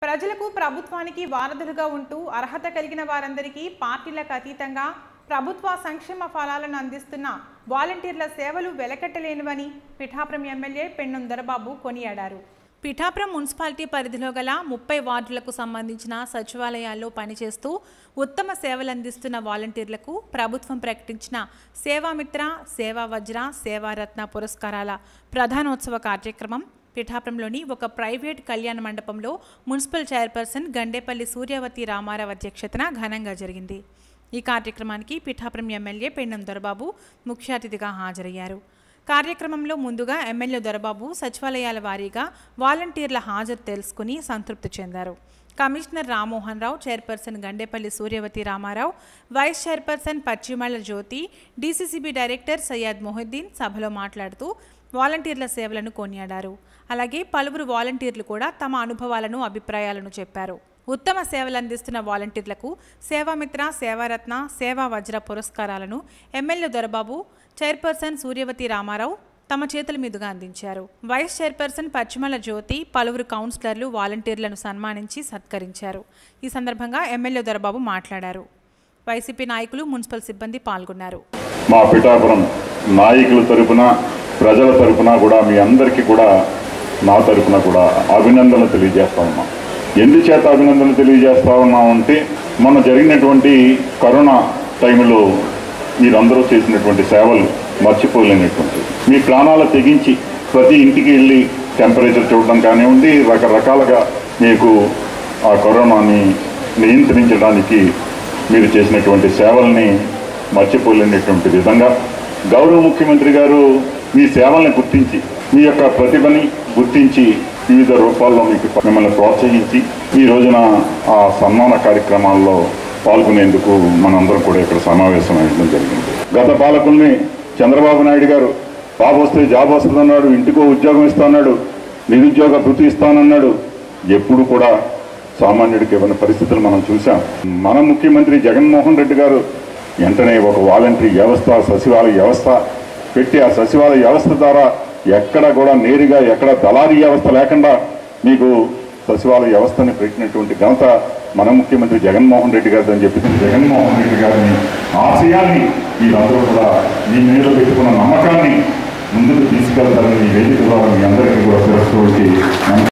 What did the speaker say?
ప్రజలకు ప్రభుత్వానికి వారధులుగా ఉంటూ అర్హత కలిగిన వారందరికీ పార్టీలకు అతీతంగా ప్రభుత్వ సంక్షేమ ఫలాలను అందిస్తున్న వాలంటీర్ల సేవలు వెలకట్టలేనివని పిఠాపురం ఎమ్మెల్యే పెన్నుం దొరబాబు కొనియాడారు పిఠాపురం మున్సిపాలిటీ పరిధిలో గల ముప్పై వార్డులకు సంబంధించిన సచివాలయాల్లో పనిచేస్తూ ఉత్తమ సేవలు అందిస్తున్న వాలంటీర్లకు ప్రభుత్వం ప్రకటించిన సేవామిత్ర సేవా వజ్ర సేవారత్న పురస్కారాల ప్రధానోత్సవ కార్యక్రమం పిఠాపురంలోని ఒక ప్రైవేట్ కళ్యాణ మండపంలో మున్సిపల్ చైర్పర్సన్ గండేపల్లి సూర్యవతి రామారావు అధ్యక్షతన ఘనంగా జరిగింది ఈ కార్యక్రమానికి పిఠాపురం ఎమ్మెల్యే పెండం దొరబాబు ముఖ్య అతిథిగా హాజరయ్యారు కార్యక్రమంలో ముందుగా ఎమ్మెల్యే దొరబాబు సచివాలయాల వారీగా వాలంటీర్ల హాజరు తెలుసుకుని సంతృప్తి చెందారు commissioner Rammohan Rao chairperson Gandepalli Suryavathi Ramarao vice chairperson Pashchimalla Jyothi DCCB director Syed Mohiddin సభలో మాట్లాడుతూ వాలంటీర్ల సేవలను కొనియాడారు అలాగే పలువురు వాలంటీర్లు కూడా తమ అనుభవాలను అభిప్రాయాలను చెప్పారు ఉత్తమ సేవలు అందిస్తున్న వాలంటీర్లకు సేవామిత్ర సేవారత్న సేవా వజ్ర పురస్కారాలను ఎమ్మెల్యే దొరబాబు చైర్పర్సన్ సూర్యవతి రామారావు తమ చేతుల మీదుగా అందించారు వైస్ చైర్పర్సన్ పశ్చిమల జ్యోతి పలువురు కౌన్సిలర్లు వాలంటీర్లను సన్మానించి సత్కరించారు ఈ సందర్భంగా ఎమ్మెల్యే దొరబాబు మాట్లాడారు వైసీపీ నాయకులు మున్సిపల్ సిబ్బంది పాల్గొన్నారు మా పిఠాపురం నాయకుల తరపున ప్రజల తరపున కూడా మీ అందరికీ కూడా నా తరపున కూడా అభినందనలు తెలియజేస్తా ఉన్నాం ఎందుచేత అభినందనలు తెలియజేస్తా ఉన్నామంటే మొన్న జరిగినటువంటి కరోనా టైంలో మీరందరూ చేసినటువంటి సేవలు మర్చిపోలేనటువంటి మీ ప్రాణాలు తెగించి ప్రతి ఇంటికి వెళ్ళి టెంపరేచర్ చూడడం కానివ్వండి రకరకాలుగా మీకు ఆ కరోనాని నియంత్రించడానికి మీరు చేసినటువంటి సేవల్ని మర్చిపోలేనటువంటి విధంగా గౌరవ ముఖ్యమంత్రి గారు మీ సేవల్ని గుర్తించి మీ యొక్క ప్రతిభని గుర్తించి వివిధ రూపాల్లో మీకు మిమ్మల్ని ప్రోత్సహించి ఈ రోజున ఆ సన్మాన కార్యక్రమాల్లో పాల్గొనేందుకు మనందరం కూడా ఇక్కడ సమావేశం అయ్యడం జరిగింది గత పాలకుల్ని చంద్రబాబు నాయుడు గారు బాబు వస్తే జాబ్ వస్తుందన్నాడు ఇంటికో ఉద్యోగం ఇస్తాన్నాడు నిరుద్యోగ భృతి ఇస్తానన్నాడు ఎప్పుడు కూడా సామాన్యుడికి ఇవ్వని పరిస్థితులు మనం చూసాం మన ముఖ్యమంత్రి జగన్మోహన్ రెడ్డి గారు వెంటనే ఒక వాలంటరీ వ్యవస్థ సచివాలయ వ్యవస్థ పెట్టి ఆ సచివాలయ వ్యవస్థ ద్వారా ఎక్కడ కూడా నేరుగా ఎక్కడ దళారీ వ్యవస్థ లేకుండా మీకు సచివాలయ వ్యవస్థని పెట్టినటువంటి ఘనత మన ముఖ్యమంత్రి జగన్మోహన్ రెడ్డి గారిది అని చెప్పి జగన్మోహన్ రెడ్డి గారిని ఆశయాన్ని వీళ్ళందరూ కూడా మీ మీద పెట్టుకున్న నమ్మకాన్ని ముందుకు తీసుకెళ్తారని ఈ వేదిక ద్వారా మీ అందరికీ కూడా శిరస్సు వచ్చి